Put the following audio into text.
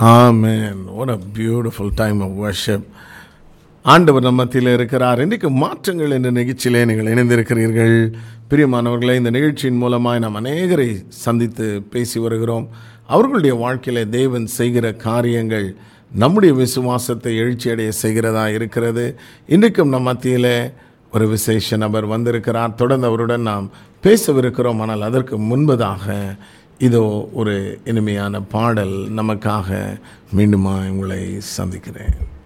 amen what a beautiful time of worship ஆண்டவர் நம்ம மத்தியில் இருக்கிறார் இன்றைக்கு மாற்றங்கள் என்ற நிகழ்ச்சியிலே நீங்கள் இணைந்திருக்கிறீர்கள் பிரியமானவர்களே இந்த நிகழ்ச்சியின் மூலமாய் நாம் அநேகரை சந்தித்து பேசி வருகிறோம் அவர்களுடைய வாழ்க்கையில தேவன் செய்கிற காரியங்கள் நம்முடைய விசுவாசத்தை எழுச்சியடைய செய்கிறதா இருக்கிறது இன்றைக்கும் நம் மத்தியில் ஒரு விசேஷ நபர் வந்திருக்கிறார் தொடர்ந்து அவருடன் நாம் பேசவிருக்கிறோம் ஆனால் அதற்கு முன்பதாக இதோ ஒரு இனிமையான பாடல் நமக்காக மீண்டுமா உங்களை சந்திக்கிறேன்